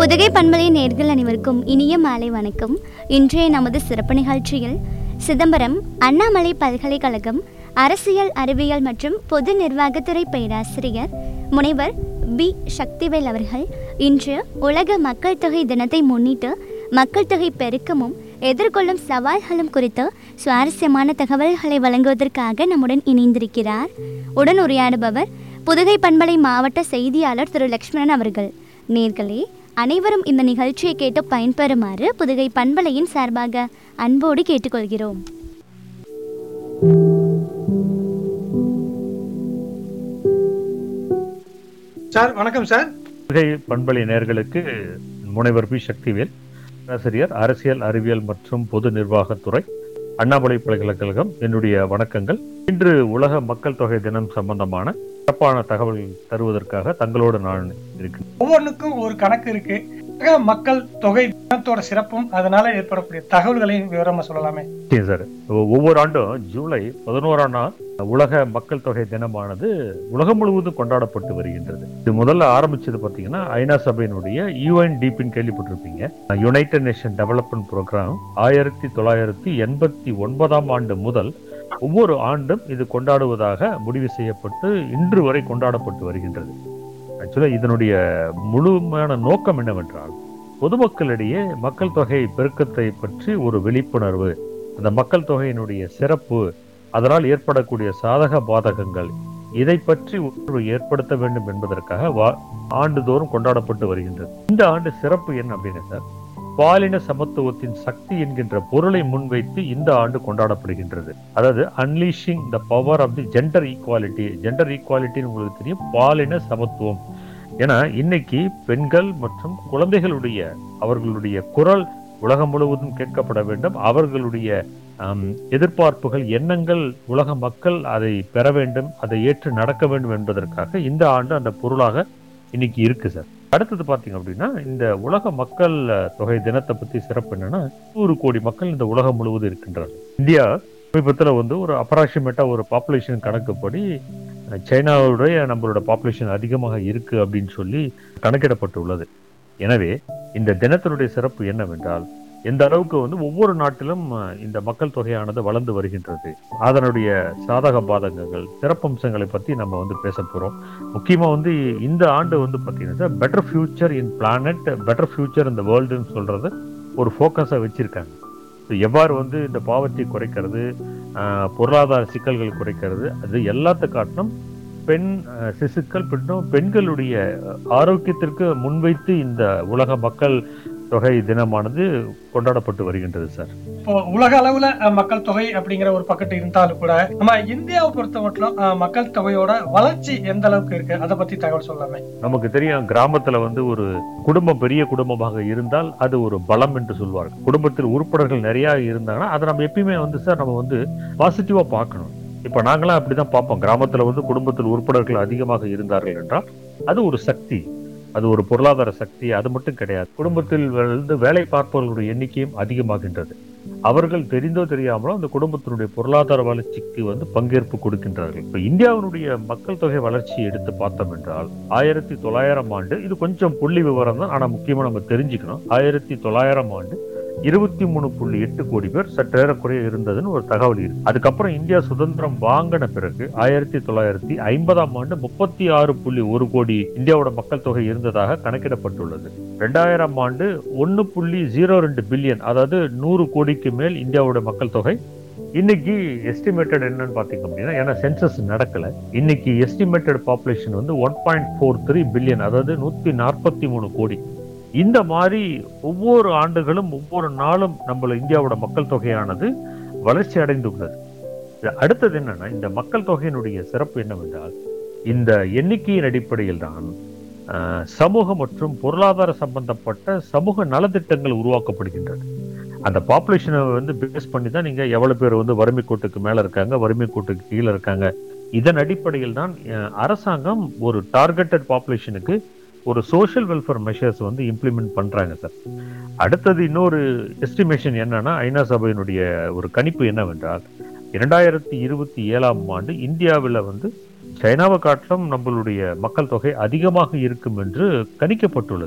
புதுகை பண்பலை நேர்கள் அனைவருக்கும் இனிய மாலை வணக்கம் இன்றைய நமது சிறப்பு நிகழ்ச்சியில் சிதம்பரம் அண்ணாமலை பல்கலைக்கழகம் அரசியல் அறிவியல் மற்றும் பொது நிர்வாகத்துறை பேராசிரியர் முனைவர் பி சக்திவேல் அவர்கள் இன்று உலக மக்கள் தொகை தினத்தை முன்னிட்டு மக்கள் தொகை பெருக்கமும் எதிர்கொள்ளும் சவால்களும் குறித்து சுவாரஸ்யமான தகவல்களை வழங்குவதற்காக நம்முடன் இணைந்திருக்கிறார் உடன் உரையாடுபவர் புதுகை பண்பலை மாவட்ட செய்தியாளர் திரு லக்ஷ்மணன் அவர்கள் நேர்களே அனைவரும் இந்த நிகழ்ச்சியை கேட்டு பயன்பெறுமாறு புதுகை பண்பலையின் சார்பாக அன்போடு கேட்டுக்கொள்கிறோம் சார் வணக்கம் சார் புகை பண்பலை நேர்களுக்கு முனைவர் பி சக்திவேல் ஆசிரியர் அரசியல் அறிவியல் மற்றும் பொது நிர்வாகத்துறை அண்ணாமலை பல்கலைக்கழகம் என்னுடைய வணக்கங்கள் இன்று உலக மக்கள் தொகை தினம் சம்பந்தமான சிறப்பான தகவல் தருவதற்காக தங்களோடு நான் இருக்கிறேன் ஒவ்வொன்றுக்கும் ஒரு கணக்கு இருக்கு உலக மக்கள் தொகை தினத்தோட சிறப்பும் அதனால ஏற்படக்கூடிய தகவல்களையும் விவரமா சொல்லலாமே சரி சார் ஒ- ஒவ்வொரு ஆண்டும் ஜூலை பதினோராம் நாள் உலக மக்கள் தொகை தினமானது உலகம் முழுவதும் கொண்டாடப்பட்டு வருகின்றது இது முதல்ல ஆரம்பிச்சது பார்த்தீங்கன்னா ஐநா சபையினுடைய யூஎன்டிபின்னு கேள்விப்பட்டிருப்பீங்க யுனைடெட் நேஷன் டெவலப்மெண்ட் ப்ரோக்ராம் ஆயிரத்தி தொள்ளாயிரத்தி எண்பத்தி ஒன்பதாம் ஆண்டு முதல் ஒவ்வொரு ஆண்டும் இது கொண்டாடுவதாக முடிவு செய்யப்பட்டு இன்று வரை கொண்டாடப்பட்டு வருகின்றது ஆக்சுவலாக இதனுடைய முழுமையான நோக்கம் என்னவென்றால் பொதுமக்களிடையே மக்கள் தொகை பெருக்கத்தை பற்றி ஒரு விழிப்புணர்வு அந்த மக்கள் தொகையினுடைய சிறப்பு அதனால் ஏற்படக்கூடிய சாதக பாதகங்கள் இதை பற்றி ஒரு ஏற்படுத்த வேண்டும் என்பதற்காக வா- ஆண்டுதோறும் கொண்டாடப்பட்டு வருகின்றது இந்த ஆண்டு சிறப்பு என்ன அப்படின்னு சார் பாலின சமத்துவத்தின் சக்தி என்கின்ற பொருளை முன்வைத்து இந்த ஆண்டு கொண்டாடப்படுகின்றது அதாவது unleashing the power of the gender equality gender ஈக்குவாலிட்டின்னு உங்களுக்கு தெரியும் பாலின சமத்துவம் ஏன்னா இன்னைக்கு பெண்கள் மற்றும் குழந்தைகளுடைய அவர்களுடைய குரல் உலகம் முழுவதும் கேட்கப்பட வேண்டும் அவர்களுடைய ஆம், எதிர்பார்ப்புகள் எண்ணங்கள் உலக மக்கள் அதை பெற வேண்டும் அதை ஏற்று நடக்க வேண்டும் என்பதற்காக இந்த ஆண்டு அந்த பொருளாக இன்னைக்கு இருக்கு சார் அடுத்தது பாத்தீங்க அப்படின்னா இந்த உலக மக்கள் அஹ், தொகை தினத்தை பத்தி சிறப்பு என்னன்னா நூறு கோடி மக்கள் இந்த உலகம் முழுவதும் இருக்கின்றார்கள் இந்தியா சமீபத்தில் வந்து ஒரு அப்ராக்சிமேட்டா ஒரு பாப்புலேஷன் கணக்குப்படி அஹ், சைனாவுடைய நம்மளோட பாப்புலேஷன் அதிகமாக இருக்கு அப்படின்னு சொல்லி கணக்கிடப்பட்டுள்ளது எனவே இந்த தினத்தினுடைய சிறப்பு என்னவென்றால் எந்த அளவுக்கு வந்து ஒவ்வொரு நாட்டிலும் அஹ், இந்த மக்கள் தொகையானது வளர்ந்து வருகின்றது அதனுடைய சாதக பாதகங்கள் சிறப்பம்சங்களை பத்தி நம்ம வந்து பேச போறோம் முக்கியமா வந்து இந்த ஆண்டு வந்து பாத்தீங்கன்னா better future in planet better future இந்த வேர்ல்டுன்னு சொல்றது ஒரு ஃபோக்கஸா வச்சிருக்காங்க So, எவ்வாறு வந்து இந்த பாவத்தை குறைக்கிறது அஹ், பொருளாதார சிக்கல்கள் குறைக்கிறது அது எல்லாத்த காட்டிலும் பெண் அஹ், சிசுக்கள் பின்னும் பெண்களுடைய அஹ், ஆரோக்கியத்திற்கு முன்வைத்து இந்த உலக மக்கள் தொகை தினமானது கொண்டாடப்பட்டு வருகின்றது சார் இப்போ உலக அளவுல அஹ், மக்கள் தொகை அப்படிங்கிற ஒரு பக்கத்து இருந்தாலும் கூட நம்ம இந்தியாவை பொறுத்த மட்டும் அஹ், மக்கள் தொகையோட வளர்ச்சி எந்த அளவுக்கு இருக்கு அதை பத்தி தகவல் சொல்லலாமே நமக்கு தெரியும் கிராமத்துல வந்து ஒரு குடும்பம் பெரிய குடும்பமாக இருந்தால் அது ஒரு பலம் என்று சொல்வார்கள் குடும்பத்தில் உறுப்பினர்கள் நிறைய இருந்தாங்கன்னா அதை நம்ம எப்பயுமே வந்து சார் நம்ம வந்து பாசிட்டிவா பார்க்கணும் இப்ப நாங்களாம் அப்படிதான் பார்ப்போம் கிராமத்துல வந்து குடும்பத்தில் உறுப்பினர்கள் அதிகமாக இருந்தார்கள் என்றால் அது ஒரு சக்தி அது ஒரு பொருளாதார சக்தி அது மட்டும் கிடையாது குடும்பத்தில் வந்து வேலை பார்ப்பவர்களுடைய எண்ணிக்கையும் அதிகமாகின்றது அவர்கள் தெரிந்தோ தெரியாமலோ அந்த குடும்பத்தினுடைய பொருளாதார வளர்ச்சிக்கு வந்து பங்கேற்பு கொடுக்கின்றார்கள் இப்ப இந்தியாவினுடைய மக்கள் தொகை வளர்ச்சியை எடுத்து பார்த்தோம் என்றால் ஆயிரத்தி தொள்ளாயிரம் ஆண்டு இது கொஞ்சம் புள்ளி விவரம் தான் ஆனா முக்கியமா நம்ம தெரிஞ்சுக்கணும் ஆயிரத்தி தொள்ளாயிரம் ஆண்டு இருபத்தி மூணு புள்ளி எட்டு கோடி பேர் சற்றேறக்குறைய இருந்ததுன்னு ஒரு தகவல் இருக்கு அதுக்கப்புறம் இந்தியா சுதந்திரம் வாங்கின பிறகு ஆயிரத்தி தொள்ளாயிரத்தி ஐம்பதாம் ஆண்டு முப்பத்தி ஆறு புள்ளி ஒரு கோடி இந்தியாவோட மக்கள் தொகை இருந்ததாக கணக்கிடப்பட்டுள்ளது ரெண்டாயிரம் ஆண்டு ஒன்னு புள்ளி ஜீரோ ரெண்டு பில்லியன் அதாவது நூறு கோடிக்கு மேல் இந்தியாவோட மக்கள் தொகை இன்னைக்கு எஸ்டிமேட்டட் என்னன்னு பாத்தீங்க அப்படின்னா ஏன்னா சென்சஸ் நடக்கல இன்னைக்கு எஸ்டிமேட்டட் பாப்புலேஷன் வந்து one point four three billion அதாவது நூத்தி நாற்பத்தி மூணு கோடி இந்த மாதிரி ஒவ்வொரு ஆண்டுகளும் ஒவ்வொரு நாளும் நம்மள இந்தியாவோட மக்கள் தொகையானது வளர்ச்சி அடைந்துள்ளது இது அடுத்தது என்னன்னா இந்த மக்கள் தொகையினுடைய சிறப்பு என்னவென்றால் இந்த எண்ணிக்கையின் அடிப்படையில் தான் ஆஹ், சமூக மற்றும் பொருளாதார சம்பந்தப்பட்ட சமூக நலத்திட்டங்கள் உருவாக்கப்படுகின்றது அந்த பாப்புலேஷனை வந்து பேஸ் பண்ணி தான் நீங்க எவ்வளவு பேர் வந்து வறுமை கோட்டுக்கு மேல இருக்காங்க வறுமை கோட்டுக்கு கீழே இருக்காங்க இதன் அடிப்படையில் தான் அஹ், அரசாங்கம் ஒரு டார்கெட்டட் பாப்புலேஷனுக்கு ஒரு சோஷியல் வெல்ஃபேர் மெஷர்ஸ் வந்து இம்ப்ளிமெண்ட் பண்றாங்க சார் அடுத்தது இன்னொரு எஸ்டிமேஷன் என்னன்னா ஐநா சபையினுடைய ஒரு கணிப்பு என்னவென்றால் இரண்டாயிரத்தி இருபத்தி ஏழாம் ஆண்டு இந்தியாவில் வந்து சைனாவை காட்டிலும் நம்மளுடைய மக்கள் தொகை அதிகமாக இருக்கும் என்று கணிக்கப்பட்டுள்ளது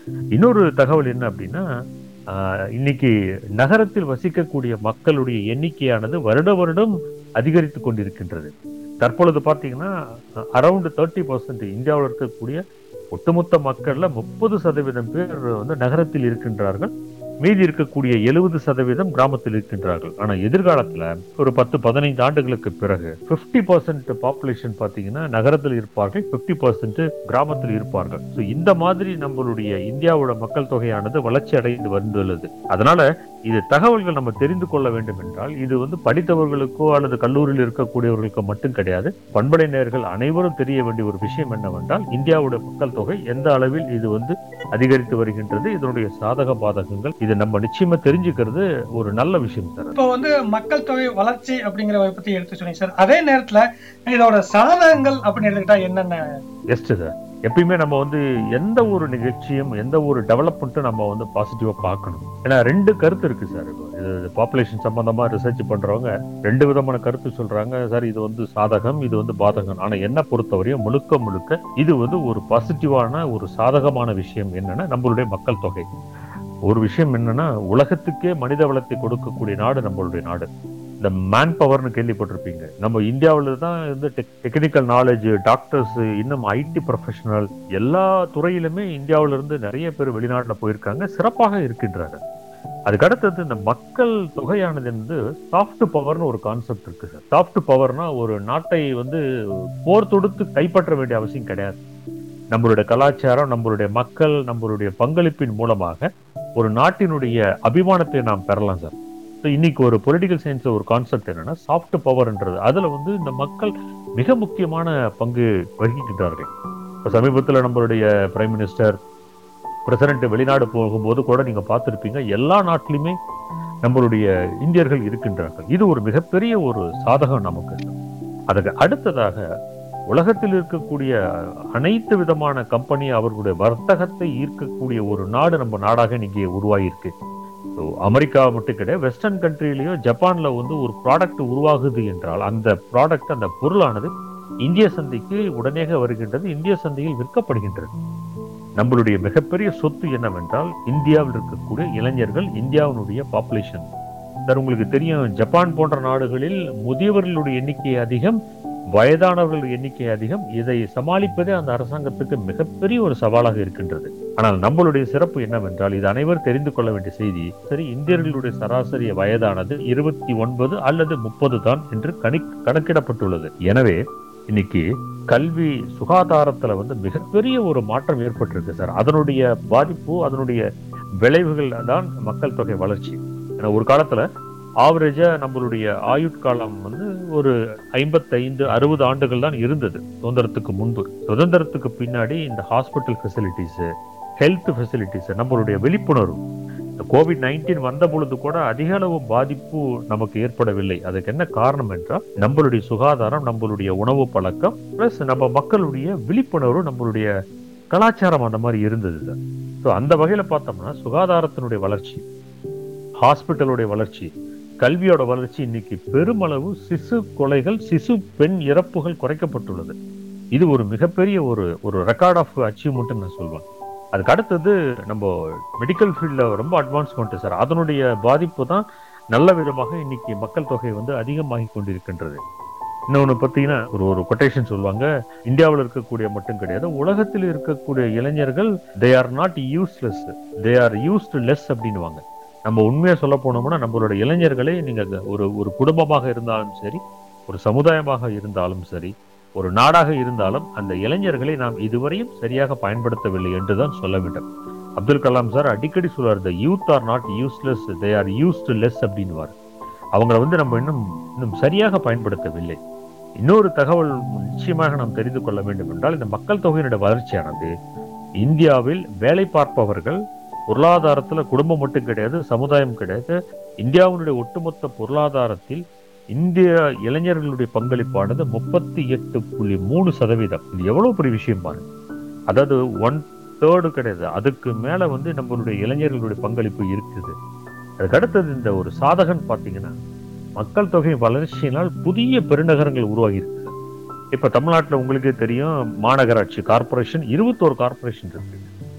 இன்னொரு தகவல் என்ன அப்படின்னா ஆஹ், இன்னைக்கு நகரத்தில் வசிக்கக்கூடிய மக்களுடைய எண்ணிக்கையானது வருட வருடம் அதிகரித்து கொண்டிருக்கின்றது தற்பொழுது பார்த்தீங்கன்னா அரௌண்ட் தேர்ட்டி பர்சன்ட் இந்தியாவில் இருக்கக்கூடிய ஒட்டுமொத்த மக்கள்ல முப்பது சதவீதம் பேர் வந்து நகரத்தில் இருக்கின்றார்கள் மீதி இருக்கக்கூடிய எழுபது சதவீதம் கிராமத்தில் இருக்கின்றார்கள் ஆனா எதிர்காலத்துல ஒரு பத்து பதினைந்து ஆண்டுகளுக்கு பிறகு 50% பர்சன்ட் பாப்புலேஷன் பாத்தீங்கன்னா நகரத்தில் இருப்பார்கள் 50% பர்சன்ட் கிராமத்தில் இருப்பார்கள் ஸோ இந்த மாதிரி நம்மளுடைய இந்தியாவோட மக்கள் தொகையானது வளர்ச்சி அடைந்து வந்துள்ளது அதனால இது தகவல்கள் நம்ம தெரிந்து கொள்ள வேண்டும் என்றால் இது வந்து படித்தவர்களுக்கோ அல்லது கல்லூரியில் இருக்கக்கூடியவர்களுக்கோ மட்டும் கிடையாது பண்படை நேர்கள் அனைவரும் தெரிய வேண்டிய ஒரு விஷயம் என்னவென்றால் இந்தியாவோட மக்கள் தொகை எந்த அளவில் இது வந்து அதிகரித்து வருகின்றது இதனுடைய சாதக பாதகங்கள் இதை நம்ம நிச்சயமா தெரிஞ்சுக்கிறது ஒரு நல்ல விஷயம் சார் இப்போ வந்து மக்கள் தொகை வளர்ச்சி அப்படிங்கிறத பத்தி எடுத்து சொன்னீங்க சார் அதே நேரத்துல இதோட சாதகங்கள் அப்படின்னு எடுத்துக்கிட்டா என்னென்ன எஸ்ட் சார் எப்பயுமே நம்ம வந்து எந்த ஒரு நிகழ்ச்சியும் எந்த ஒரு டெவலப்மெண்ட்டும் நம்ம வந்து பாசிட்டிவா பார்க்கணும் ஏன்னா ரெண்டு கருத்து இருக்கு சார் இப்போ இது பாப்புலேஷன் சம்பந்தமா ரிசர்ச் பண்றவங்க ரெண்டு விதமான கருத்து சொல்றாங்க சார் இது வந்து சாதகம் இது வந்து பாதகம் ஆனா என்ன பொறுத்தவரையும் முழுக்க முழுக்க இது வந்து ஒரு பாசிட்டிவான ஒரு சாதகமான விஷயம் என்னன்னா நம்மளுடைய மக்கள் தொகை ஒரு விஷயம் என்னன்னா உலகத்துக்கே மனித வளத்தை கொடுக்கக்கூடிய நாடு நம்மளுடைய நாடு இந்த மேன் பவர்னு கேள்விப்பட்டிருப்பீங்க நம்ம இந்தியாவில் தான் வந்து டெக்னிக்கல் நாலேஜ் டாக்டர்ஸ் இன்னும் ஐடி ப்ரொஃபஷனல் எல்லா துறையிலுமே இந்தியாவில இருந்து நிறைய பேர் வெளிநாட்டுல போயிருக்காங்க சிறப்பாக இருக்கின்றாங்க அதுக்கு அடுத்தது இந்த மக்கள் தொகையானது வந்து சாஃப்ட் பவர்னு ஒரு கான்செப்ட் இருக்கு சார் சாஃப்ட் பவர்னா ஒரு நாட்டை வந்து போர் தொடுத்து கைப்பற்ற வேண்டிய அவசியம் கிடையாது நம்மளுடைய கலாச்சாரம் நம்மளுடைய மக்கள் நம்மளுடைய பங்களிப்பின் மூலமாக ஒரு நாட்டினுடைய அபிமானத்தை நாம் பெறலாம் சார் ஸோ இன்னைக்கு ஒரு பொலிட்டிக்கல் சயின்ஸ்ல ஒரு கான்செப்ட் என்னன்னா சாஃப்ட் பவர்ன்றது அதுல வந்து இந்த மக்கள் மிக முக்கியமான பங்கு வகிக்கின்றார்கள் இப்போ சமீபத்தில் நம்மளுடைய பிரைம் மினிஸ்டர் பிரசிடென்ட் வெளிநாடு போகும்போது கூட நீங்க பார்த்திருப்பீங்க எல்லா நாட்டிலுமே நம்மளுடைய இந்தியர்கள் இருக்கின்றார்கள் இது ஒரு மிகப்பெரிய ஒரு சாதகம் நமக்கு அதுக்கு அடுத்ததாக உலகத்தில் இருக்கக்கூடிய அனைத்து விதமான கம்பெனி அவர்களுடைய வர்த்தகத்தை ஈர்க்கக்கூடிய ஒரு நாடு நம்ம நாடாக இன்னைக்கு உருவாகியிருக்கு ஸோ அமெரிக்கா மட்டும் கிடையாது வெஸ்டர்ன் கண்ட்ரிலேயோ ஜப்பான்ல வந்து ஒரு ப்ராடக்ட் உருவாகுது என்றால் அந்த ப்ராடக்ட் அந்த பொருளானது இந்திய சந்தைக்கு உடனேக வருகின்றது இந்திய சந்தையில் விற்கப்படுகின்றது நம்மளுடைய மிகப்பெரிய சொத்து என்னவென்றால் இந்தியாவில் இருக்கக்கூடிய இளைஞர்கள் இந்தியாவினுடைய பாப்புலேஷன் சார் உங்களுக்கு தெரியும் ஜப்பான் போன்ற நாடுகளில் முதியவர்களுடைய எண்ணிக்கை அதிகம் வயதானவர்கள் எண்ணிக்கை அதிகம் இதை சமாளிப்பதே அந்த அரசாங்கத்துக்கு மிகப்பெரிய ஒரு சவாலாக இருக்கின்றது ஆனால் நம்மளுடைய சிறப்பு என்னவென்றால் இது அனைவரும் தெரிந்து கொள்ள வேண்டிய செய்தி சரி இந்தியர்களுடைய சராசரி வயதானது இருபத்தி ஒன்பது அல்லது முப்பது தான் என்று கணி கணக்கிடப்பட்டுள்ளது எனவே இன்னைக்கு கல்வி சுகாதாரத்துல வந்து மிகப்பெரிய ஒரு மாற்றம் ஏற்பட்டிருக்கு சார் அதனுடைய பாதிப்பு அதனுடைய விளைவுகள் தான் மக்கள் தொகை வளர்ச்சி ஏன்னா ஒரு காலத்துல ஆவரேஜா நம்மளுடைய ஆயுட்காலம் வந்து ஒரு ஐம்பத்தைந்து அறுபது ஆண்டுகள் தான் இருந்தது சுதந்திரத்துக்கு முன்பு சுதந்திரத்துக்கு பின்னாடி இந்த ஹாஸ்பிட்டல் ஃபெசிலிட்டிஸ் ஹெல்த் ஃபெசிலிட்டிஸ் நம்மளுடைய விழிப்புணர்வு இந்த கோவிட் நைன்டீன் வந்த பொழுது கூட அதிக அளவு பாதிப்பு நமக்கு ஏற்படவில்லை அதுக்கு என்ன காரணம் என்றால் நம்மளுடைய சுகாதாரம் நம்மளுடைய உணவு பழக்கம் பிளஸ் நம்ம மக்களுடைய விழிப்புணர்வு நம்மளுடைய கலாச்சாரம் அந்த மாதிரி இருந்தது ஸோ அந்த வகையில பார்த்தோம்னா சுகாதாரத்தினுடைய வளர்ச்சி ஹாஸ்பிட்டலுடைய வளர்ச்சி கல்வியோட வளர்ச்சி இன்னைக்கு பெருமளவு சிசு கொலைகள் சிசு பெண் இறப்புகள் குறைக்கப்பட்டுள்ளது இது ஒரு மிகப்பெரிய ஒரு ஒரு ரெக்கார்ட் ஆஃப் அச்சீவ்மெண்ட் நான் சொல்வேன் அதுக்கு அடுத்தது நம்ம மெடிக்கல் ஃபீல்டில் ரொம்ப அட்வான்ஸ்மெண்ட் சார் அதனுடைய பாதிப்பு தான் நல்ல விதமாக இன்னைக்கு மக்கள் தொகை வந்து அதிகமாகி கொண்டிருக்கின்றது இன்னொன்று பார்த்தீங்கன்னா ஒரு ஒரு கொட்டேஷன் சொல்லுவாங்க இந்தியாவில் இருக்கக்கூடிய மட்டும் கிடையாது உலகத்தில் இருக்கக்கூடிய இளைஞர்கள் they are not useless they are used less அப்படின்னுவாங்க நம்ம உண்மையா சொல்ல போனோம்னா நம்மளோட இளைஞர்களே நீங்க ஒரு ஒரு குடும்பமாக இருந்தாலும் சரி ஒரு சமுதாயமாக இருந்தாலும் சரி ஒரு நாடாக இருந்தாலும் அந்த இளைஞர்களை நாம் இதுவரையும் சரியாக பயன்படுத்தவில்லை என்றுதான் சொல்ல வேண்டும் அப்துல் கலாம் சார் அடிக்கடி சொல்வார் the youth are not useless they are used less அப்படின்வார் அவங்கள வந்து நம்ம இன்னும் இன்னும் சரியாக பயன்படுத்தவில்லை இன்னொரு தகவல் நிச்சயமாக நாம் தெரிந்து கொள்ள வேண்டும் என்றால் இந்த மக்கள் தொகையினுடைய வளர்ச்சியானது இந்தியாவில் வேலை பார்ப்பவர்கள் பொருளாதாரத்துல குடும்பம் மட்டும் கிடையாது சமுதாயம் கிடையாது இந்தியாவினுடைய ஒட்டுமொத்த பொருளாதாரத்தில் இந்திய இளைஞர்களுடைய பங்களிப்பானது முப்பத்தி எட்டு புள்ளி மூணு சதவீதம் இது எவ்வளவு பெரிய விஷயம் பாருங்க அதாவது ஒன் தேர்டு கிடையாது அதுக்கு மேல வந்து நம்மளுடைய இளைஞர்களுடைய பங்களிப்பு இருக்குது அதுக்கு அடுத்தது இந்த ஒரு சாதகன் பார்த்தீங்கன்னா மக்கள் தொகை வளர்ச்சியினால் புதிய பெருநகரங்கள் உருவாகி இருக்கு இப்ப தமிழ்நாட்டுல உங்களுக்கே தெரியும் மாநகராட்சி கார்பரேஷன் இருபத்தோரு கார்பரேஷன் இருக்கு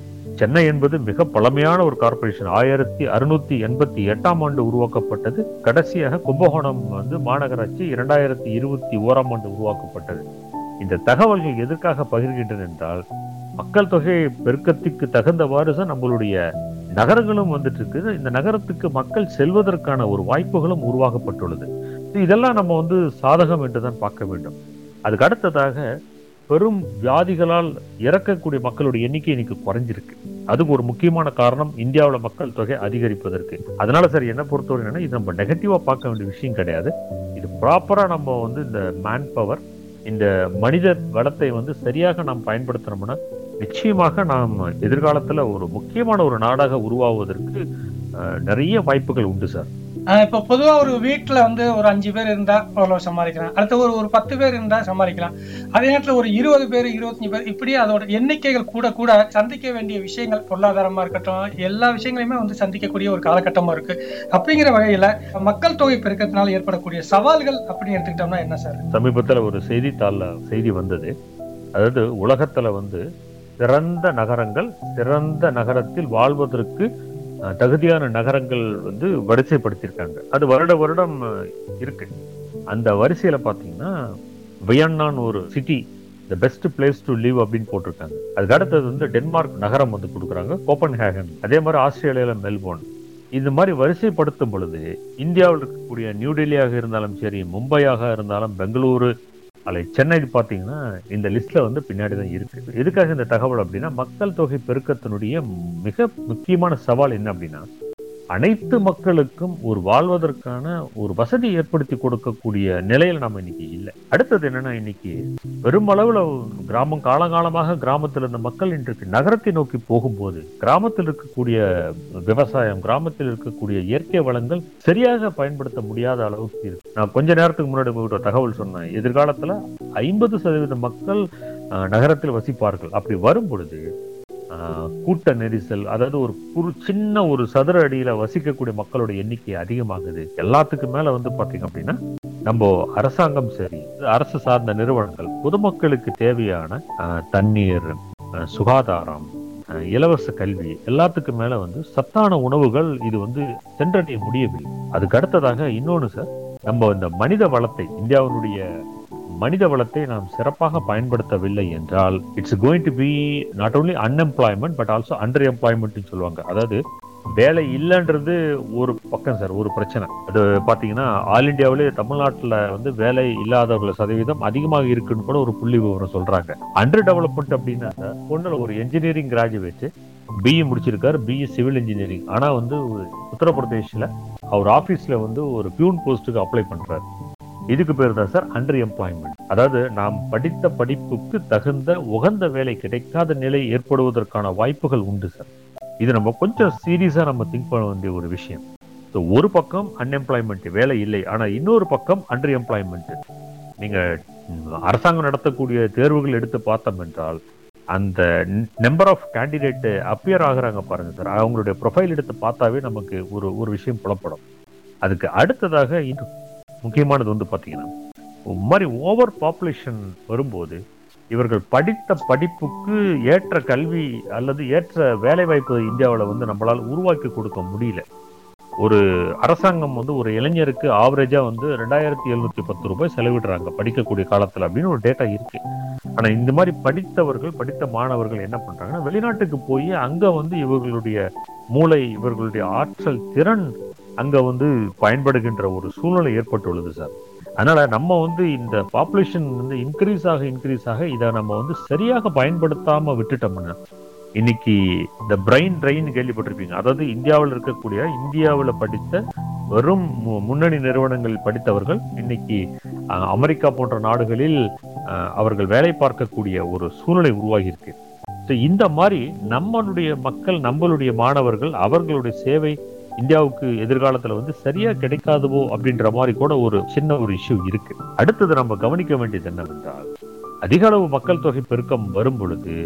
சென்னை என்பது மிக பழமையான ஒரு கார்ப்பரேஷன் ஆயிரத்தி அறுநூத்தி எண்பத்தி எட்டாம் ஆண்டு உருவாக்கப்பட்டது கடைசியாக கும்பகோணம் வந்து மாநகராட்சி இரண்டாயிரத்தி இருபத்தி ஓராம் ஆண்டு உருவாக்கப்பட்டது இந்த தகவல்கள் எதற்காக பகிர்கின்றன என்றால் மக்கள் தொகை பெருக்கத்துக்கு தகுந்தவாறு தான் நம்மளுடைய நகரங்களும் வந்துட்டு இருக்குது இந்த நகரத்துக்கு மக்கள் செல்வதற்கான ஒரு வாய்ப்புகளும் உருவாக்கப்பட்டுள்ளது இதெல்லாம் நம்ம வந்து சாதகம் என்றுதான் பார்க்க வேண்டும் அதுக்கு அடுத்ததாக பெரும் வியாதிகளால் இறக்கக்கூடிய மக்களுடைய எண்ணிக்கை இன்னைக்கு குறைஞ்சிருக்கு அதுக்கு ஒரு முக்கியமான காரணம் இந்தியாவில் மக்கள் தொகை அதிகரிப்பதற்கு அதனால சார் என்ன பொறுத்தவரை என்னன்னா இது நம்ம நெகட்டிவா பார்க்க வேண்டிய விஷயம் கிடையாது இது ப்ராப்பரா நம்ம வந்து இந்த மேன் பவர் இந்த மனித வளத்தை வந்து சரியாக நாம் பயன்படுத்தினோம்னா நிச்சயமாக நாம் எதிர்காலத்துல ஒரு முக்கியமான ஒரு நாடாக உருவாவதற்கு அஹ், நிறைய வாய்ப்புகள் உண்டு சார் ஆஹ் இப்போ பொதுவா ஒரு வீட்டுல வந்து ஒரு அஞ்சு பேர் இருந்தா ஓரளவு சமாளிக்கலாம் அடுத்து ஒரு ஒரு பத்து பேர் இருந்தா சமாளிக்கலாம் அதே நேரத்துல ஒரு இருபது பேர் இருபத்தஞ்சு பேர் இப்படி அதோட எண்ணிக்கைகள் கூட கூட சந்திக்க வேண்டிய விஷயங்கள் பொருளாதாரமா இருக்கட்டும் எல்லா விஷயங்களையுமே வந்து சந்திக்கக்கூடிய ஒரு காலகட்டமா இருக்கு அப்படிங்கிற வகையில மக்கள் தொகை பெருக்கத்தினால ஏற்படக்கூடிய சவால்கள் அப்படின்னு எடுத்துக்கிட்டோம்னா என்ன சார் சமீபத்துல ஒரு செய்தித்தாள்ல செய்தி வந்தது அதாவது உலகத்துல வந்து சிறந்த நகரங்கள் சிறந்த நகரத்தில் வாழ்வதற்கு அஹ், தகுதியான நகரங்கள் வந்து வரிசைப்படுத்தியிருக்காங்க அது வருட வருடம் அஹ், இருக்கு அந்த வரிசையில பாத்தீங்கன்னா வியன்னான்னு ஒரு city the best place to live அப்படின்னு போட்டிருக்காங்க அதுக்கு அடுத்தது வந்து டென்மார்க் நகரம் வந்து கொடுக்குறாங்க கோப்பன்ஹேகன் அதே மாதிரி ஆஸ்திரேலியால மெல்போர்ன் இந்த மாதிரி வரிசைப்படுத்தும் பொழுது இந்தியாவில் இருக்கக்கூடிய நியூ டெல்லியாக இருந்தாலும் சரி மும்பையாக இருந்தாலும் பெங்களூரு அல்லது சென்னை பார்த்தீங்கன்னா இந்த லிஸ்ட்ல வந்து பின்னாடி தான் இருக்கு எதுக்காக இந்த தகவல் அப்படின்னா மக்கள் தொகை பெருக்கத்தினுடைய மிக முக்கியமான சவால் என்ன அப்படின்னா அனைத்து மக்களுக்கும் ஒரு வாழ்வதற்கான ஒரு வசதி ஏற்படுத்தி கொடுக்கக்கூடிய நிலையில நம்ம இன்னைக்கு இல்லை அடுத்தது என்னன்னா இன்னைக்கு பெருமளவுல கிராமம் காலங்காலமாக கிராமத்தில் இருந்த மக்கள் இன்றைக்கு நகரத்தை நோக்கி போகும்போது கிராமத்தில் இருக்கக்கூடிய விவசாயம் கிராமத்தில் இருக்கக்கூடிய இயற்கை வளங்கள் சரியாக பயன்படுத்த முடியாத அளவுக்கு இருக்கு நான் கொஞ்ச நேரத்துக்கு முன்னாடி உங்ககிட்ட ஒரு தகவல் சொன்னேன் எதிர்காலத்துல ஐம்பது சதவீத மக்கள் அஹ், நகரத்தில் வசிப்பார்கள் அப்படி வரும் பொழுது ஆஹ், கூட்ட நெரிசல் அதாவது ஒரு குறு சின்ன ஒரு சதுர அடியில வசிக்கக்கூடிய மக்களோட எண்ணிக்கை அதிகமாகுது எல்லாத்துக்கும் மேல வந்து பாத்தீங்க அப்படின்னா நம்ம அரசாங்கம் சரி அரசு சார்ந்த நிறுவனங்கள் பொதுமக்களுக்கு தேவையான ஆஹ், தண்ணீர் ஆஹ், சுகாதாரம் ஆஹ், இலவச கல்வி எல்லாத்துக்கும் மேல வந்து சத்தான உணவுகள் இது வந்து சென்றடைய முடியவில்லை அதுக்கு அடுத்ததாக இன்னொன்னு சார் நம்ம இந்த மனித வளத்தை இந்தியாவினுடைய மனித வளத்தை நாம் சிறப்பாக பயன்படுத்தவில்லை என்றால் it's going to be not only unemployment but also under employment சொல்லுவாங்க அதாவது வேலை இல்லைன்றது ஒரு பக்கம் சார் ஒரு பிரச்சனை அது பாத்தீங்கன்னா ஆல் இந்தியாவிலே தமிழ்நாட்டுல வந்து வேலை இல்லாதவர்கள் சதவீதம் அதிகமாக இருக்குன்னு கூட ஒரு புள்ளி விவரம் சொல்றாங்க அண்டர் டெவலப்மெண்ட் அப்படின்னா சார் பொண்ணுல ஒரு இன்ஜினியரிங் கிராஜுவேட் பிஇ முடிச்சிருக்காரு பிஇ சிவில் இன்ஜினியரிங் ஆனா வந்து உத்தரப்பிரதேஷ்ல அவர் ஆபீஸ்ல வந்து ஒரு பியூன் போஸ்ட்டுக்கு அப்ளை பண்றாரு இதுக்கு பேர் தான் சார் அண்டர் எம்ப்ளாய்மெண்ட் அதாவது நாம் படித்த படிப்புக்கு தகுந்த உகந்த வேலை கிடைக்காத நிலை ஏற்படுவதற்கான வாய்ப்புகள் உண்டு சார் இது நம்ம கொஞ்சம் சீரியஸா நம்ம திங்க் பண்ண வேண்டிய ஒரு விஷயம் So, ஒரு பக்கம் அன்எம்ப்ளாய்மெண்ட் வேலை இல்லை ஆனா இன்னொரு பக்கம் அண்டர் எம்ப்ளாய்மெண்ட் நீங்க ம், அரசாங்கம் நடத்தக்கூடிய தேர்வுகள் எடுத்து பார்த்தோம் என்றால் அந்த நம்பர் ஆஃப் கேண்டிடேட் அப்பியர் ஆகுறாங்க பாருங்க சார் அவங்களுடைய ப்ரொஃபைல் எடுத்து பார்த்தாவே நமக்கு ஒரு ஒரு விஷயம் புலப்படும் அதுக்கு அடுத்ததாக இன்னும் முக்கியமானது வந்து பார்த்தீங்கன்னா ஒரு மாதிரி ஓவர் பாப்புலேஷன் வரும்போது இவர்கள் படித்த படிப்புக்கு ஏற்ற கல்வி அல்லது ஏற்ற வேலை வாய்ப்பு இந்தியாவில் வந்து நம்மளால் உருவாக்கி கொடுக்க முடியல ஒரு அரசாங்கம் வந்து ஒரு இளைஞருக்கு ஆவரேஜா வந்து ரெண்டாயிரத்தி எழுநூத்தி பத்து ரூபாய் செலவிடுறாங்க படிக்கக்கூடிய காலத்துல அப்படின்னு ஒரு டேட்டா இருக்கு ஆனா இந்த மாதிரி படித்தவர்கள் படித்த மாணவர்கள் என்ன பண்றாங்கன்னா வெளிநாட்டுக்கு போய் அங்க வந்து இவர்களுடைய மூளை இவர்களுடைய ஆற்றல் திறன் அங்க வந்து பயன்படுகின்ற ஒரு சூழ்நிலை ஏற்பட்டுள்ளது சார் அதனால நம்ம வந்து இந்த பாப்புலேஷன் வந்து இன்க்ரீஸ் ஆக இன்க்ரீஸ் ஆக இதை நம்ம வந்து சரியாக பயன்படுத்தாம விட்டுட்டோம்னா இன்னைக்கு இந்த பிரெயின் ட்ரெயின் கேள்விப்பட்டிருப்பீங்க அதாவது இந்தியாவில் இருக்கக்கூடிய இந்தியாவில் படித்த வெறும் மு- முன்னணி நிறுவனங்கள் படித்தவர்கள் இன்னைக்கு அஹ், அமெரிக்கா போன்ற நாடுகளில் அஹ், அவர்கள் வேலை பார்க்கக்கூடிய ஒரு சூழ்நிலை உருவாகி இருக்கு So, இந்த மாதிரி நம்மளுடைய மக்கள் நம்மளுடைய மாணவர்கள் அவர்களுடைய சேவை இந்தியாவுக்கு எதிர்காலத்துல வந்து சரியா கிடைக்காதுவோ அப்படின்ற மாதிரி கூட ஒரு சின்ன ஒரு இஷ்யூ இருக்கு அடுத்தது நம்ம கவனிக்க வேண்டியது என்னவென்றால் அதிக அளவு மக்கள் தொகை பெருக்கம் வரும் பொழுது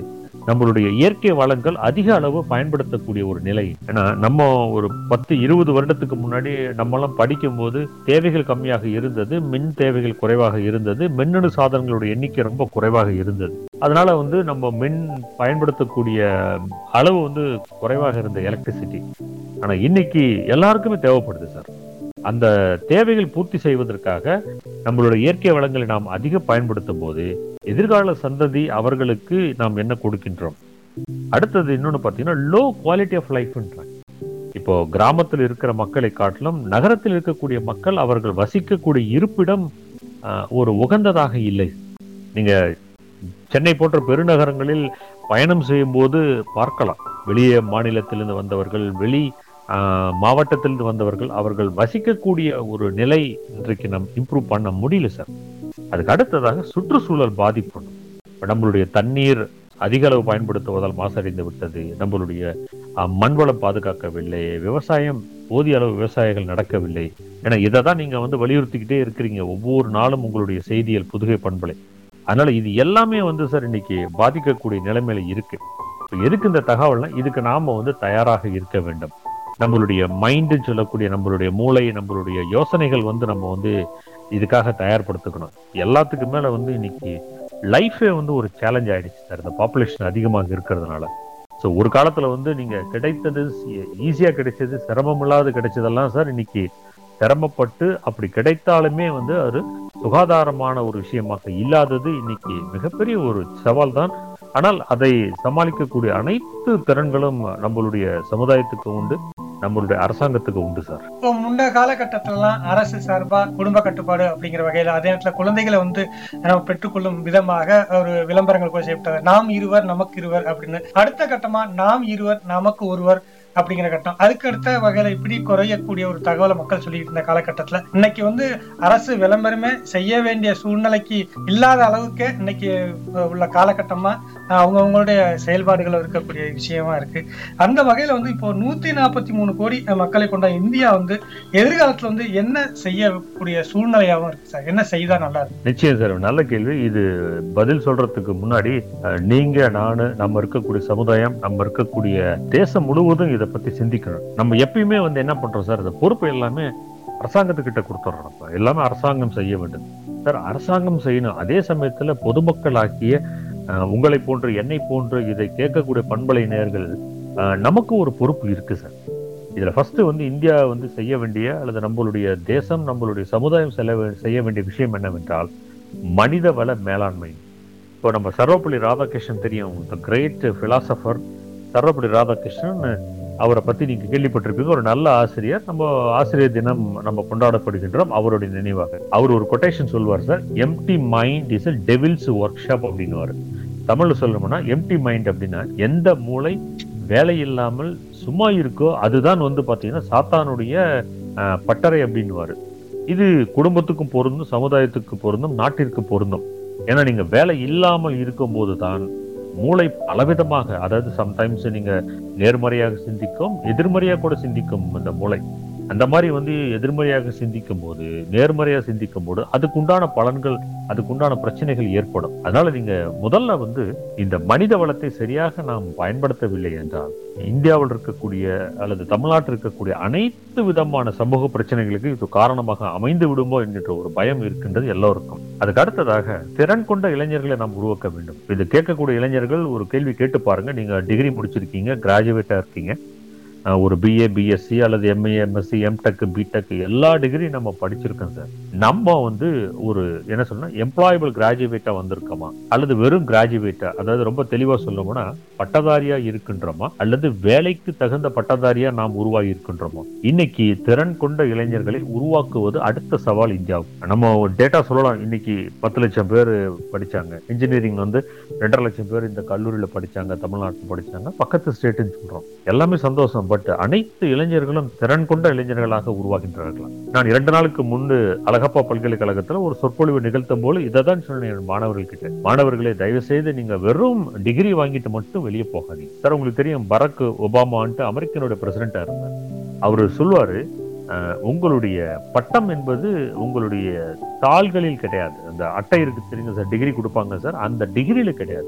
நம்மளுடைய இயற்கை வளங்கள் அதிக அளவு பயன்படுத்தக்கூடிய ஒரு நிலை ஏன்னா நம்ம ஒரு பத்து இருபது வருடத்துக்கு முன்னாடி நம்மலாம் படிக்கும்போது தேவைகள் கம்மியாக இருந்தது மின் தேவைகள் குறைவாக இருந்தது மின்னணு சாதனங்களுடைய எண்ணிக்கை ரொம்ப குறைவாக இருந்தது அதனால வந்து நம்ம மின் பயன்படுத்தக்கூடிய அளவு வந்து குறைவாக இருந்த எலக்ட்ரிசிட்டி ஆனா இன்னைக்கு எல்லாருக்குமே தேவைப்படுது சார் அந்த தேவைகள் பூர்த்தி செய்வதற்காக நம்மளுடைய இயற்கை வளங்களை நாம் அதிக பயன்படுத்தும் போது எதிர்கால சந்ததி அவர்களுக்கு நாம் என்ன கொடுக்கின்றோம் அடுத்தது இன்னொன்னு பார்த்தீங்கன்னா லோ குவாலிட்டி ஆஃப் லைஃப்ன்றாங்க இப்போ கிராமத்தில் இருக்கிற மக்களை காட்டிலும் நகரத்தில் இருக்கக்கூடிய மக்கள் அவர்கள் வசிக்கக்கூடிய இருப்பிடம் ஆஹ், ஒரு உகந்ததாக இல்லை நீங்க சென்னை போன்ற பெருநகரங்களில் பயணம் செய்யும் போது பார்க்கலாம் வெளியே மாநிலத்திலிருந்து வந்தவர்கள் வெளி ஆஹ், மாவட்டத்திலிருந்து வந்தவர்கள் அவர்கள் வசிக்கக்கூடிய ஒரு நிலை இன்றைக்கு நம் இம்ப்ரூவ் பண்ண முடியல சார் அதுக்கு அடுத்ததாக சுற்றுச்சூழல் பாதிப்பு இப்ப நம்மளுடைய தண்ணீர் அதிக அளவு பயன்படுத்துவதால் மாசடைந்து விட்டது நம்மளுடைய அஹ், மண்வளம் பாதுகாக்கவில்லை விவசாயம் போதிய அளவு விவசாயங்கள் நடக்கவில்லை ஏன்னா இதை தான் நீங்க வந்து வலியுறுத்திக்கிட்டே இருக்கிறீங்க ஒவ்வொரு நாளும் உங்களுடைய செய்தியல் புதுகை பண்பலை அதனால இது எல்லாமே வந்து சார் இன்னைக்கு பாதிக்கக்கூடிய நிலைமையில இருக்கு இப்ப எதுக்கு இந்த தகவல்னா இதுக்கு நாம வந்து தயாராக இருக்க வேண்டும் நம்மளுடைய மைண்டு சொல்லக்கூடிய நம்மளுடைய மூளை நம்மளுடைய யோசனைகள் வந்து நம்ம வந்து இதுக்காக தயார்படுத்திக்கணும் எல்லாத்துக்கு மேல வந்து இன்னைக்கு லைஃபே வந்து ஒரு சேலஞ்ச் ஆயிடுச்சு சார் இந்த பாப்புலேஷன் அதிகமாக இருக்கிறதுனால ஸோ ஒரு காலத்துல வந்து நீங்க கிடைத்தது ஈஸியா கிடைச்சது சிரமம் இல்லாத கிடைச்சதெல்லாம் சார் இன்னைக்கு சிரமப்பட்டு அப்படி கிடைத்தாலுமே வந்து அது சுகாதாரமான ஒரு விஷயமாக இல்லாதது இன்னைக்கு மிகப்பெரிய ஒரு சவால் தான் ஆனால் அதை சமாளிக்கக்கூடிய அனைத்து திறன்களும் நம்மளுடைய சமுதாயத்துக்கு உண்டு நம்மளுடைய அரசாங்கத்துக்கு உண்டு சார் இப்போ முன்ன காலகட்டத்திலலாம் அரசு சார்பா குடும்ப கட்டுப்பாடு அப்படிங்கிற வகையில அதே நேரத்துல குழந்தைகளை வந்து நம்ம பெற்றுக்கொள்ளும் விதமாக ஒரு விளம்பரங்கள் கூட செய்யப்பட்டது நாம் இருவர் நமக்கு இருவர் அப்படின்னு அடுத்த கட்டமா நாம் இருவர் நமக்கு ஒருவர் அப்படிங்கிற கட்டம் அதுக்கு அடுத்த வகையில இப்படி குறையக்கூடிய ஒரு தகவலை மக்கள் சொல்லிட்டு இருந்த காலகட்டத்துல இன்னைக்கு வந்து அரசு விளம்பரமே செய்ய வேண்டிய சூழ்நிலைக்கு இல்லாத அளவுக்கு இன்னைக்கு உள்ள காலகட்டமா அவங்கவுங்களுடைய செயல்பாடுகள் இருக்கக்கூடிய விஷயமா இருக்கு அந்த வகையில வந்து இப்போ நூத்தி நாற்பத்தி மூணு கோடி மக்களை கொண்ட இந்தியா வந்து எதிர்காலத்துல வந்து என்ன செய்யக்கூடிய சூழ்நிலையாவும் இருக்கு சார் என்ன செய்தா நல்லா இருக்கும் நிச்சயம் சார் நல்ல கேள்வி இது பதில் சொல்றதுக்கு முன்னாடி அஹ், நீங்க நானு நம்ம இருக்கக்கூடிய சமுதாயம் நம்ம இருக்கக்கூடிய தேசம் முழுவதும் இதை பத்தி சிந்திக்கணும் நம்ம எப்பயுமே வந்து என்ன பண்றோம் சார் இந்த பொறுப்பு எல்லாமே அரசாங்கத்துக்கிட்ட கொடுத்துட்றோம் நம்ம. எல்லாமே அரசாங்கம் செய்ய வேண்டும் சார் அரசாங்கம் செய்யணும் அதே சமயத்துல பொதுமக்கள் ஆக்கிய அஹ், உங்களை போன்று என்னை போன்று இதை கேட்கக்கூடிய பண்பலை நேர்கள் அஹ், நமக்கு ஒரு பொறுப்பு இருக்கு சார் இதுல ஃபர்ஸ்ட் வந்து இந்தியா வந்து செய்ய வேண்டிய அல்லது நம்மளுடைய தேசம் நம்மளுடைய சமுதாயம் செல்ல வே- செய்ய வேண்டிய விஷயம் என்னவென்றால் மனித வள மேலாண்மை இப்போ நம்ம சர்வப்பள்ளி ராதாகிருஷ்ணன் தெரியும் the great philosopher Sarvepalli Radhakrishnan அவரை பத்தி நீங்க கேள்விப்பட்டிருப்பீங்க ஒரு நல்ல ஆசிரியர் நம்ம ஆசிரியர் தினம் நம்ம கொண்டாடப்படுகின்றோம் அவருடைய நினைவாக அவர் ஒரு கொட்டேஷன் சொல்வார் sir empty mind is a devil's workshop அப்படின்னுவாரு தமிழ்ல சொல்லணும்னா எம்டி மைண்ட் அப்படின்னா எந்த மூளை வேலை இல்லாமல் சும்மா இருக்கோ அதுதான் வந்து பாத்தீங்கன்னா சாத்தானுடைய அஹ், பட்டறை அப்படின்னுவாரு இது குடும்பத்துக்கும் பொருந்தும் சமுதாயத்துக்கு பொருந்தும் நாட்டிற்கு பொருந்தும் ஏன்னா நீங்க வேலை இல்லாமல் இருக்கும்போது தான் மூளை பலவிதமாக அதாவது சம்டைம்ஸ் நீங்க நேர்மறையாக சிந்திக்கும் எதிர்மறையாக கூட சிந்திக்கும் அந்த மூளை அந்த மாதிரி வந்து எதிர்மறையாக சிந்திக்கும் போது நேர்மறையாக சிந்திக்கும் போது அதுக்குண்டான பலன்கள் அதுக்குண்டான பிரச்சனைகள் ஏற்படும் அதனால நீங்க முதல்ல வந்து இந்த மனித வளத்தை சரியாக நாம் பயன்படுத்தவில்லை என்றால் இந்தியாவில் இருக்கக்கூடிய அல்லது தமிழ்நாட்டில் இருக்கக்கூடிய அனைத்து விதமான சமூக பிரச்சனைகளுக்கு இது காரணமாக அமைந்து விடுமோ என்கின்ற ஒரு பயம் இருக்கின்றது எல்லோருக்கும் அதுக்கு அடுத்ததாக திறன் கொண்ட இளைஞர்களை நாம் உருவாக்க வேண்டும் இது கேட்கக்கூடிய இளைஞர்கள் ஒரு கேள்வி கேட்டு பாருங்க நீங்க டிகிரி முடிச்சிருக்கீங்க கிராஜுவேட்டா இருக்கீங்க அஹ் ஒரு பிஏ பிஎஸ்சி அல்லது எம்ஏ எம்எஸ்சி எம்டெக் பிடெக் எல்லா டிகிரி நம்ம படிச்சிருக்கோம் சார் நம்ம வந்து ஒரு என்ன சொல்லணும் எம்ப்ளாயபிள் கிராஜுவேட்டா வந்திருக்கோமா அல்லது வெறும் கிராஜுவேட்டா அதாவது ரொம்ப தெளிவா சொல்லணும்னா பட்டதாரியா இருக்கின்றோமா அல்லது வேலைக்கு தகுந்த பட்டதாரியா நாம் உருவாகி இருக்கின்றோமா இன்னைக்கு திறன் கொண்ட இளைஞர்களை உருவாக்குவது அடுத்த சவால் இந்தியாவுக்கு நம்ம டேட்டா சொல்லலாம் இன்னைக்கு பத்து லட்சம் பேர் படிச்சாங்க இன்ஜினியரிங் வந்து ரெண்டரை லட்சம் பேர் இந்த கல்லூரியில படிச்சாங்க தமிழ்நாட்டில் படிச்சாங்க பக்கத்து ஸ்டேட்டுன்னு சொல்றோம் எல்லாமே சந்தோஷம் பட் அனைத்து இளைஞர்களும் திறன் கொண்ட இளைஞர்களாக உருவாகின்றார்களாம் நான் இரண்டு நாளுக்கு முன்பு அழகப்பா பல்கலைக்கழகத்துல ஒரு சொற்பொழிவு நிகழ்த்தும் போது இதை தான் சொன்னேன் என் மாணவர்கள்கிட்ட மாணவர்களே தயவு செய்து நீங்க வெறும் டிகிரி வாங்கிட்டு மட்டும் வெளியே போகாதீங்க சார் உங்களுக்கு தெரியும் பராக் ஒபாமான்ட்டு அமெரிக்கனுடைய பிரசிடண்டா இருந்தார் அவரு சொல்லுவாரு அஹ், உங்களுடைய பட்டம் என்பது உங்களுடைய தாள்களில் கிடையாது அந்த அட்டை இருக்கு தெரியுங்க சார் டிகிரி கொடுப்பாங்க சார் அந்த டிகிரியில கிடையாது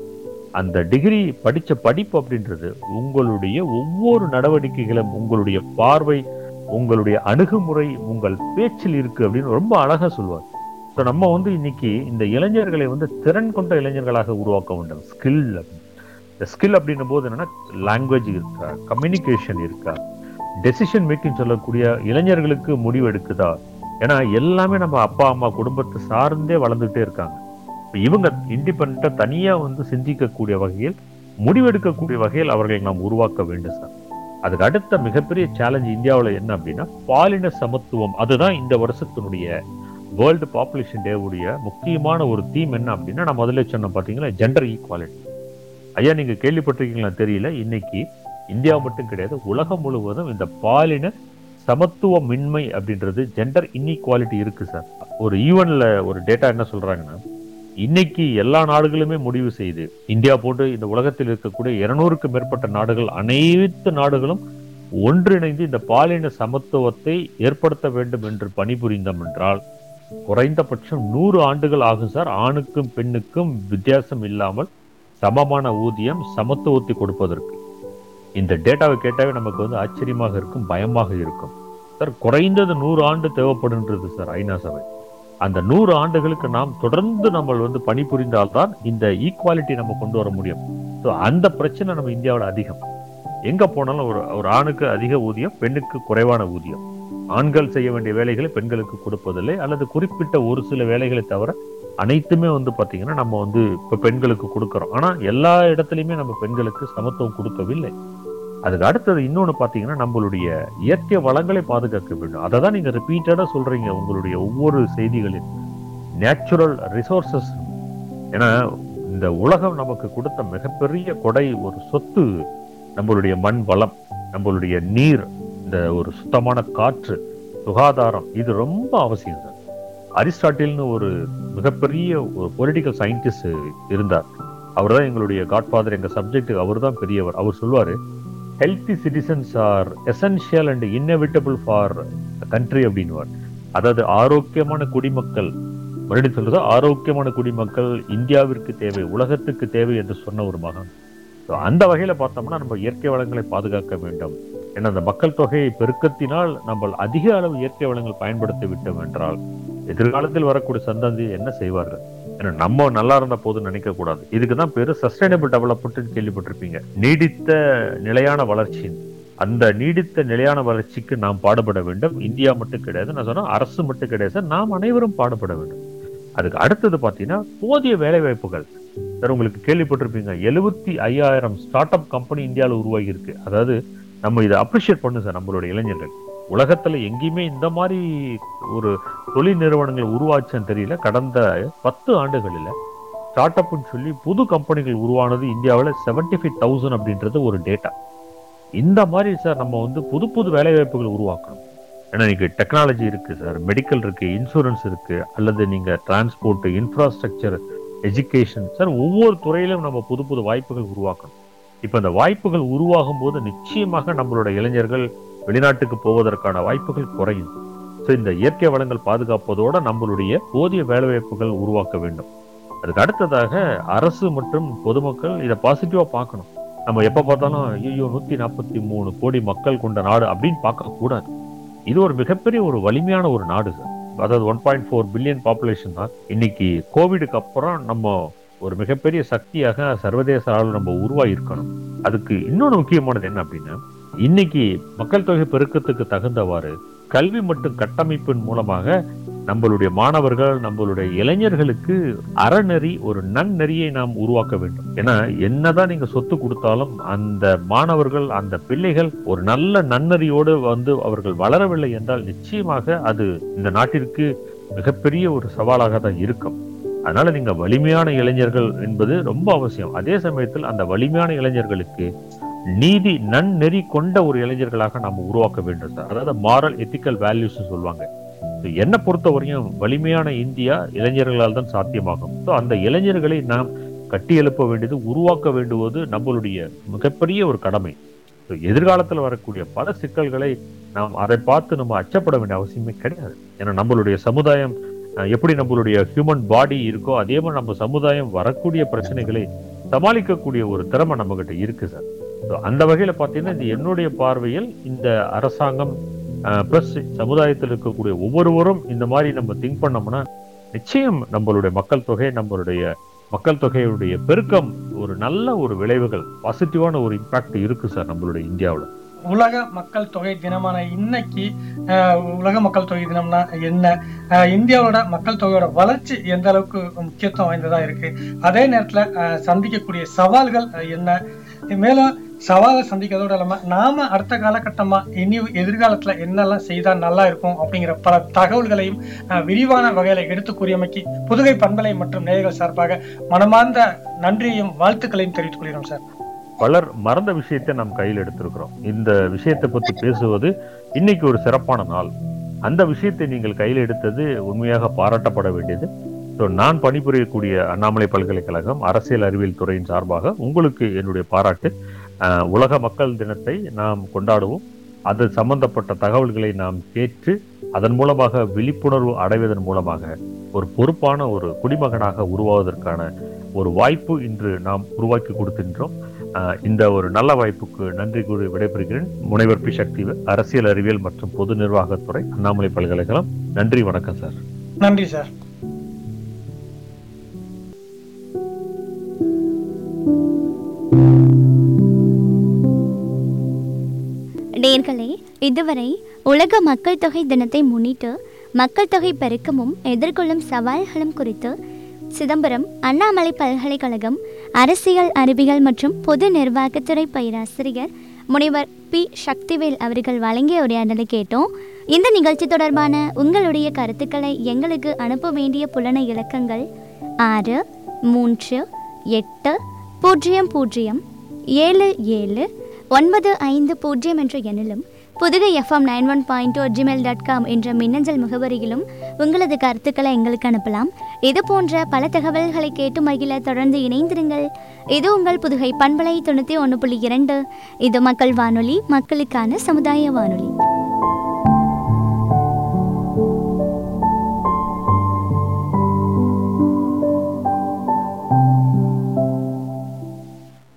அந்த டிகிரி படிச்ச படிப்பு அப்படின்றது உங்களுடைய ஒவ்வொரு நடவடிக்கைகளும் உங்களுடைய பார்வை உங்களுடைய அணுகுமுறை உங்கள் பேச்சில் இருக்கு அப்படின்னு ரொம்ப அழகா சொல்லுவார் ஸோ நம்ம வந்து இன்னைக்கு இந்த இளைஞர்களை வந்து திறன் கொண்ட இளைஞர்களாக உருவாக்க வேண்டும் ஸ்கில் இந்த ஸ்கில் அப்படின்னும் போது என்னன்னா லாங்குவேஜ் இருக்கா கம்யூனிகேஷன் இருக்கா டெசிஷன் மேக்கிங் சொல்லக்கூடிய இளைஞர்களுக்கு முடிவு எடுக்குதா ஏன்னா எல்லாமே நம்ம அப்பா அம்மா குடும்பத்தை சார்ந்தே வளர்ந்துட்டே இருக்காங்க இப்ப இவங்க இண்டிபெண்டா தனியா வந்து சிந்திக்கக்கூடிய வகையில் முடிவெடுக்கக்கூடிய வகையில் அவர்களை நாம் உருவாக்க வேண்டும் சார் அதுக்கு அடுத்த மிகப்பெரிய சேலஞ்ச் இந்தியாவில் என்ன அப்படின்னா பாலின சமத்துவம் அதுதான் இந்த வருஷத்தினுடைய வேர்ல்டு பாப்புலேஷன் டேவுடைய முக்கியமான ஒரு தீம் என்ன அப்படின்னா நான் முதல்ல சொன்ன பார்த்தீங்கன்னா ஜெண்டர் ஈக்குவாலிட்டி ஐயா நீங்க கேள்விப்பட்டிருக்கீங்களா தெரியல இன்னைக்கு இந்தியா மட்டும் கிடையாது உலகம் முழுவதும் இந்த பாலின சமத்துவமின்மை அப்படின்றது ஜெண்டர் இன்இக்வாலிட்டி இருக்கு சார் ஒரு ஈவன்ல ஒரு டேட்டா என்ன சொல்றாங்கன்னா இன்னைக்கு எல்லா நாடுகளுமே முடிவு செய்து இந்தியா போன்று இந்த உலகத்தில் இருக்கக்கூடிய இருநூறுக்கும் மேற்பட்ட நாடுகள் அனைத்து நாடுகளும் ஒன்றிணைந்து இந்த பாலின சமத்துவத்தை ஏற்படுத்த வேண்டும் என்று பணிபுரிந்தோம் என்றால் குறைந்தபட்சம் நூறு ஆண்டுகள் ஆகும் சார் ஆணுக்கும் பெண்ணுக்கும் வித்தியாசம் இல்லாமல் சமமான ஊதியம் சமத்துவத்தை கொடுப்பதற்கு இந்த டேட்டாவை கேட்டாவே நமக்கு வந்து ஆச்சரியமாக இருக்கும் பயமாக இருக்கும் சார் குறைந்தது நூறு ஆண்டு தேவைப்படுன்றது சார் ஐநா சபை அந்த நூறு ஆண்டுகளுக்கு நாம் தொடர்ந்து நம்ம வந்து பணிபுரிந்தால்தான் இந்த ஈக்குவாலிட்டி நம்ம கொண்டு வர முடியும் ஸோ அந்த பிரச்சனை நம்ம இந்தியாவில் அதிகம் எங்க போனாலும் ஒரு ஒரு ஆணுக்கு அதிக ஊதியம் பெண்ணுக்கு குறைவான ஊதியம் ஆண்கள் செய்ய வேண்டிய வேலைகளை பெண்களுக்கு கொடுப்பதில்லை அல்லது குறிப்பிட்ட ஒரு சில வேலைகளை தவிர அனைத்துமே வந்து பாத்தீங்கன்னா நம்ம வந்து இப்ப பெண்களுக்கு கொடுக்கறோம் ஆனா எல்லா இடத்துலயுமே நம்ம பெண்களுக்கு சமத்துவம் கொடுக்கவில்லை அதுக்கு அடுத்தது இன்னொன்னு பாத்தீங்கன்னா நம்மளுடைய இயற்கை வளங்களை பாதுகாக்க வேண்டும் அதை தான் நீங்க ரிப்பீட்டடா சொல்றீங்க உங்களுடைய ஒவ்வொரு செய்திகளில் நேச்சுரல் ரிசோர்சஸ் ஏன்னா இந்த உலகம் நமக்கு கொடுத்த மிகப்பெரிய கொடை ஒரு சொத்து நம்மளுடைய மண் வளம் நம்மளுடைய நீர் இந்த ஒரு சுத்தமான காற்று சுகாதாரம் இது ரொம்ப அவசியம் சார் அரிஸ்டாட்டில்னு ஒரு மிகப்பெரிய ஒரு பொலிட்டிக்கல் சயின்டிஸ்ட் இருந்தார் அவர் தான் எங்களுடைய காட்ஃபாதர் எங்க சப்ஜெக்ட் அவர் தான் பெரியவர் அவர் சொல்லுவாரு healthy citizens are essential and inevitable for country அப்படின்வார் அதாவது ஆரோக்கியமான குடிமக்கள் மறுபடியும் சொல்றது ஆரோக்கியமான குடிமக்கள் இந்தியாவிற்கு தேவை உலகத்துக்கு தேவை என்று சொன்ன ஒரு மகன் So, அந்த வகையில பார்த்தோம்னா நம்ம இயற்கை வளங்களை பாதுகாக்க வேண்டும் ஏன்னா அந்த மக்கள் தொகையை பெருக்கத்தினால் நம்ம அதிக அளவு இயற்கை வளங்கள் பயன்படுத்தி விட்டோம் என்றால் எதிர்காலத்தில் வரக்கூடிய சந்ததி என்ன செய்வார்கள் ஏன்னா நம்ம நல்லா இருந்த போது நினைக்க கூடாது இதுக்கு தான் பேரு சஸ்டைனபிள் டெவலப்மெண்ட் கேள்விப்பட்டிருப்பீங்க நீடித்த நிலையான வளர்ச்சி அந்த நீடித்த நிலையான வளர்ச்சிக்கு நாம் பாடுபட வேண்டும் இந்தியா மட்டும் கிடையாது நான் சொன்னா அரசு மட்டும் கிடையாது சார் நாம் அனைவரும் பாடுபட வேண்டும் அதுக்கு அடுத்தது பார்த்தீங்கன்னா போதிய வேலை வாய்ப்புகள் சார் உங்களுக்கு கேள்விப்பட்டிருப்பீங்க எழுபத்தி ஐயாயிரம் ஸ்டார்ட் அப் கம்பெனி இந்தியாவில் உருவாகி இருக்கு அதாவது நம்ம இதை அப்ரிஷியேட் பண்ணும் சார் நம்மளுடைய இளைஞர்கள் உலகத்துல எங்கேயுமே இந்த மாதிரி ஒரு தொழில் நிறுவனங்கள் உருவாச்சுன்னு தெரியல கடந்த பத்து ஆண்டுகளில் ஸ்டார்ட் அப்னு சொல்லி புது கம்பெனிகள் உருவானது இந்தியாவில் செவன்டி ஃபைவ் தௌசண்ட் அப்படின்றது ஒரு டேட்டா இந்த மாதிரி சார் நம்ம வந்து புது புது வேலை வாய்ப்புகள் உருவாக்கணும் ஏன்னா இன்னைக்கு டெக்னாலஜி இருக்கு சார் மெடிக்கல் இருக்கு இன்சூரன்ஸ் இருக்கு அல்லது நீங்க டிரான்ஸ்போர்ட் இன்ஃப்ராஸ்ட்ரக்சர் எஜுகேஷன் சார் ஒவ்வொரு துறையிலும் நம்ம புது புது வாய்ப்புகள் உருவாக்கணும் இப்போ இந்த வாய்ப்புகள் உருவாகும் போது நிச்சயமாக நம்மளோட இளைஞர்கள் வெளிநாட்டுக்கு போவதற்கான வாய்ப்புகள் குறையும் ஸோ இந்த இயற்கை வளங்கள் பாதுகாப்பதோட நம்மளுடைய போதிய வேலைவாய்ப்புகள் உருவாக்க வேண்டும் அதுக்கு அடுத்ததாக அரசு மற்றும் பொதுமக்கள் இதை பாசிட்டிவா பார்க்கணும் நம்ம எப்ப பார்த்தாலும் ஐயோ நூத்தி நாற்பத்தி மூணு கோடி மக்கள் கொண்ட நாடு அப்படின்னு பார்க்க கூடாது இது ஒரு மிகப்பெரிய ஒரு வலிமையான ஒரு நாடு சார் அதாவது one point four billion population தான் இன்னைக்கு கோவிடுக்கு அப்புறம் நம்ம ஒரு மிகப்பெரிய சக்தியாக சர்வதேச அளவில் நம்ம உருவாகி இருக்கணும் அதுக்கு இன்னொன்று முக்கியமானது என்ன அப்படின்னா இன்னைக்கு மக்கள் தொகை பெருக்கத்துக்கு தகுந்தவாறு கல்வி மற்றும் கட்டமைப்பின் மூலமாக நம்மளுடைய மாணவர்கள் நம்மளுடைய இளைஞர்களுக்கு அறநெறி ஒரு நன்னெறியை நாம் உருவாக்க வேண்டும் ஏன்னா என்னதான் நீங்க சொத்து கொடுத்தாலும் அந்த மாணவர்கள் அந்த பிள்ளைகள் ஒரு நல்ல நன்னறியோடு வந்து அவர்கள் வளரவில்லை என்றால் நிச்சயமாக அது இந்த நாட்டிற்கு மிகப்பெரிய ஒரு சவாலாக தான் இருக்கும் அதனால நீங்க வலிமையான இளைஞர்கள் என்பது ரொம்ப அவசியம் அதே சமயத்தில் அந்த வலிமையான இளைஞர்களுக்கு நீதி நன்னெறி கொண்ட ஒரு இளைஞர்களாக நாம் உருவாக்க வேண்டும் சார் அதாவது மாரல் எத்திக்கல் வேல்யூஸ் சொல்லுவாங்க So, என்னை பொறுத்த வரையும் வலிமையான இந்தியா இளைஞர்களால் தான் சாத்தியமாகும் ஸோ அந்த இளைஞர்களை நாம் கட்டி எழுப்ப வேண்டியது உருவாக்க வேண்டுவது நம்மளுடைய மிகப்பெரிய ஒரு கடமை So, எதிர்காலத்தில் வரக்கூடிய பல சிக்கல்களை நாம் அதை பார்த்து நம்ம அச்சப்பட வேண்டிய அவசியமே கிடையாது ஏன்னா நம்மளுடைய சமுதாயம் அஹ், எப்படி நம்மளுடைய ஹியூமன் பாடி இருக்கோ அதே மாதிரி நம்ம சமுதாயம் வரக்கூடிய பிரச்சனைகளை சமாளிக்கக்கூடிய ஒரு திறமை நம்மகிட்ட இருக்கு சார் So, அந்த வகையில பாத்தீங்கன்னா இது என்னுடைய பார்வையில் இந்த அரசாங்கம் பிளஸ் சமுதாயத்தில் இருக்கக்கூடிய ஒவ்வொருவரும் இந்த மாதிரி நம்ம திங்க் பண்ணோம்னா நிச்சயம் நம்மளுடைய மக்கள் தொகை நம்மளுடைய மக்கள் தொகையுடைய பெருக்கம் ஒரு நல்ல ஒரு விளைவுகள் பாசிட்டிவான ஒரு இம்பாக்ட் இருக்கு சார் நம்மளுடைய இந்தியாவுல உலக மக்கள் தொகை தினமான இன்னைக்கு அஹ், உலக மக்கள் தொகை தினம்னா என்ன அஹ், இந்தியாவோட மக்கள் தொகையோட வளர்ச்சி எந்த அளவுக்கு முக்கியத்துவம் வாய்ந்ததா இருக்கு அதே நேரத்துல அஹ், சந்திக்கக்கூடிய சவால்கள் அஹ், என்ன மேலும் சவாலை சந்திக்கிறதோட இல்லாம நாம அடுத்த காலகட்டமா இனி எதிர்காலத்துல என்னெல்லாம் செய்தா நல்லா இருக்கும் அப்படிங்கிற பல தகவல்களையும் அஹ், விரிவான வகையில எடுத்து கூறியமைக்கு புதுகை பண்பலை மற்றும் நேயர்கள் சார்பாக மனமார்ந்த நன்றியையும் வாழ்த்துக்களையும் தெரிவித்துக் கொள்கிறோம் சார் பலர் மறந்த விஷயத்தை நாம் கையில் எடுத்திருக்கிறோம் இந்த விஷயத்தை பத்தி பேசுவது இன்னைக்கு ஒரு சிறப்பான நாள் அந்த விஷயத்தை நீங்கள் கையில் எடுத்தது உண்மையாக பாராட்டப்பட வேண்டியது ஸோ நான் பணிபுரியக்கூடிய அண்ணாமலை பல்கலைக்கழகம் அரசியல் அறிவியல் துறையின் சார்பாக உங்களுக்கு என்னுடைய பாராட்டு அஹ், உலக மக்கள் தினத்தை நாம் கொண்டாடுவோம் அது சம்பந்தப்பட்ட தகவல்களை நாம் கேட்டு அதன் மூலமாக விழிப்புணர்வு அடைவதன் மூலமாக ஒரு பொறுப்பான ஒரு குடிமகனாக உருவாவதற்கான ஒரு வாய்ப்பு இன்று நாம் உருவாக்கி கொடுக்கின்றோம் ஆஹ் இந்த ஒரு நல்ல வாய்ப்புக்கு நன்றி கூறி விடைபெறுகிறேன் முனைவர் பி சக்தி அரசியல் அறிவியல் மற்றும் பொது நிர்வாகத்துறை அண்ணாமலை பல்கலைக்கழகம் நன்றி வணக்கம் சார் நன்றி சார் நேர்களே இதுவரை உலக மக்கள் தொகை தினத்தை முன்னிட்டு மக்கள் தொகை பெருக்கமும் எதிர்கொள்ளும் சவால்களும் குறித்து சிதம்பரம் அண்ணாமலை பல்கலைக்கழகம் அரசியல் அறிவியல் மற்றும் பொது நிர்வாகத்துறை பேராசிரியர் முனைவர் பி சக்திவேல் அவர்கள் வழங்கிய உரையாடலை கேட்டோம் இந்த நிகழ்ச்சி தொடர்பான உங்களுடைய கருத்துக்களை எங்களுக்கு அனுப்ப வேண்டிய புலன இலக்கங்கள் ஆறு மூன்று எட்டு பூஜ்ஜியம் பூஜ்ஜியம் ஏழு ஏழு ஒன்பது ஐந்து பூஜ்ஜியம் என்ற எண்ணிலும் Pudugai FM nine one point two Gmail dot com என்ற மின்னஞ்சல் முகவரியிலும் உங்களது கருத்துக்களை எங்களுக்கு அனுப்பலாம் இது போன்ற பல தகவல்களை கேட்டு மகிழ தொடர்ந்து இணைந்திருங்கள் இது உங்கள் புதுகை பண்பலை தொண்ணூற்றி ஒன்று புள்ளி இரண்டு இது மக்கள் வானொலி மக்களுக்கான சமுதாய வானொலி